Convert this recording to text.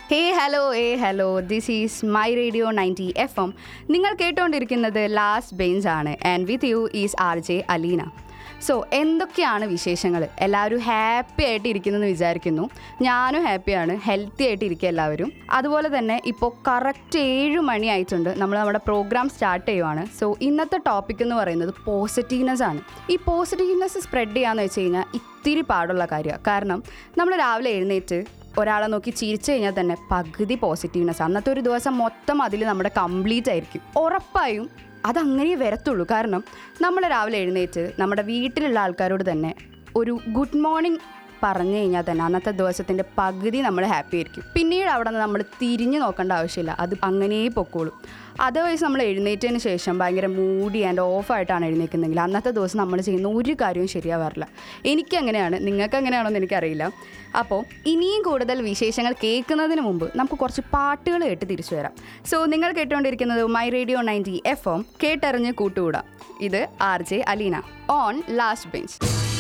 hey hello ah hello this is my radio ninety F M നിങ്ങൾ കേട്ടുകൊണ്ടിരിക്കുന്നത് last bench ആണ് and with you is R J Alina so എന്തൊക്കെയാണ് വിശേഷങ്ങൾ എല്ലാവരും happy ആയിട്ട് ഇരിക്കുന്നെന്ന് വിചാരിക്കുന്നു ഞാനും ഹാപ്പിയാണ് ഹെൽത്തി ആയിട്ട് ഇരിക്കുക എല്ലാവരും അതുപോലെ തന്നെ ഇപ്പോൾ കറക്റ്റ് ഏഴ് മണി ആയിട്ടുണ്ട് നമ്മൾ നമ്മുടെ പ്രോഗ്രാം സ്റ്റാർട്ട് ചെയ്യുവാണ് സോ ഇന്നത്തെ ടോപ്പിക് എന്ന് പറയുന്നത് പോസിറ്റീവ്നെസ് ആണ് ഈ പോസിറ്റീവ്നെസ് സ്പ്രെഡ് ചെയ്യാന്ന് വെച്ച് കഴിഞ്ഞാൽ ഇത്തിരി പാടുള്ള കാര്യമാണ് കാരണം നമ്മൾ രാവിലെ എഴുന്നേറ്റ് ഒരാളെ നോക്കി ചിരിച്ചു കഴിഞ്ഞാൽ തന്നെ പകുതി പോസിറ്റീവ്നെസ് അന്നത്തെ ഒരു ദിവസം മൊത്തം അതിൽ നമ്മുടെ കംപ്ലീറ്റ് ആയിരിക്കും ഉറപ്പായും അതങ്ങനെ വരത്തുള്ളൂ കാരണം നമ്മൾ രാവിലെ എഴുന്നേറ്റ് നമ്മുടെ വീട്ടിലുള്ള ആൾക്കാരോട് തന്നെ ഒരു ഗുഡ് മോർണിംഗ് പറഞ്ഞു കഴിഞ്ഞാൽ തന്നെ അന്നത്തെ ദിവസത്തിൻ്റെ പകുതി നമ്മൾ ഹാപ്പി ആയിരിക്കും പിന്നീട് അവിടെ നിന്ന് നമ്മൾ തിരിഞ്ഞു നോക്കേണ്ട ആവശ്യമില്ല അത് അങ്ങനെ പൊക്കോളും അതർവൈസ് നമ്മൾ എഴുന്നേറ്റതിന് ശേഷം ഭയങ്കര മൂടി ആൻഡ് ഓഫായിട്ടാണ് എഴുന്നേക്കുന്നതെങ്കിൽ അന്നത്തെ ദിവസം നമ്മൾ ചെയ്യുന്ന ഒരു കാര്യവും ശരിയാവാറില്ല എനിക്ക് അങ്ങനെയാണ് നിങ്ങൾക്ക് എങ്ങനെയാണോ എന്ന് എനിക്കറിയില്ല അപ്പോൾ ഇനിയും കൂടുതൽ വിശേഷങ്ങൾ കേൾക്കുന്നതിന് മുമ്പ് നമുക്ക് കുറച്ച് പാട്ടുകൾ കേട്ട് തിരിച്ചു വരാം സോ നിങ്ങൾ കേട്ടുകൊണ്ടിരിക്കുന്നത് my radio ninety F M കേട്ടറിഞ്ഞ് കൂട്ടുകൂടാം ഇത് R J Alina on last bench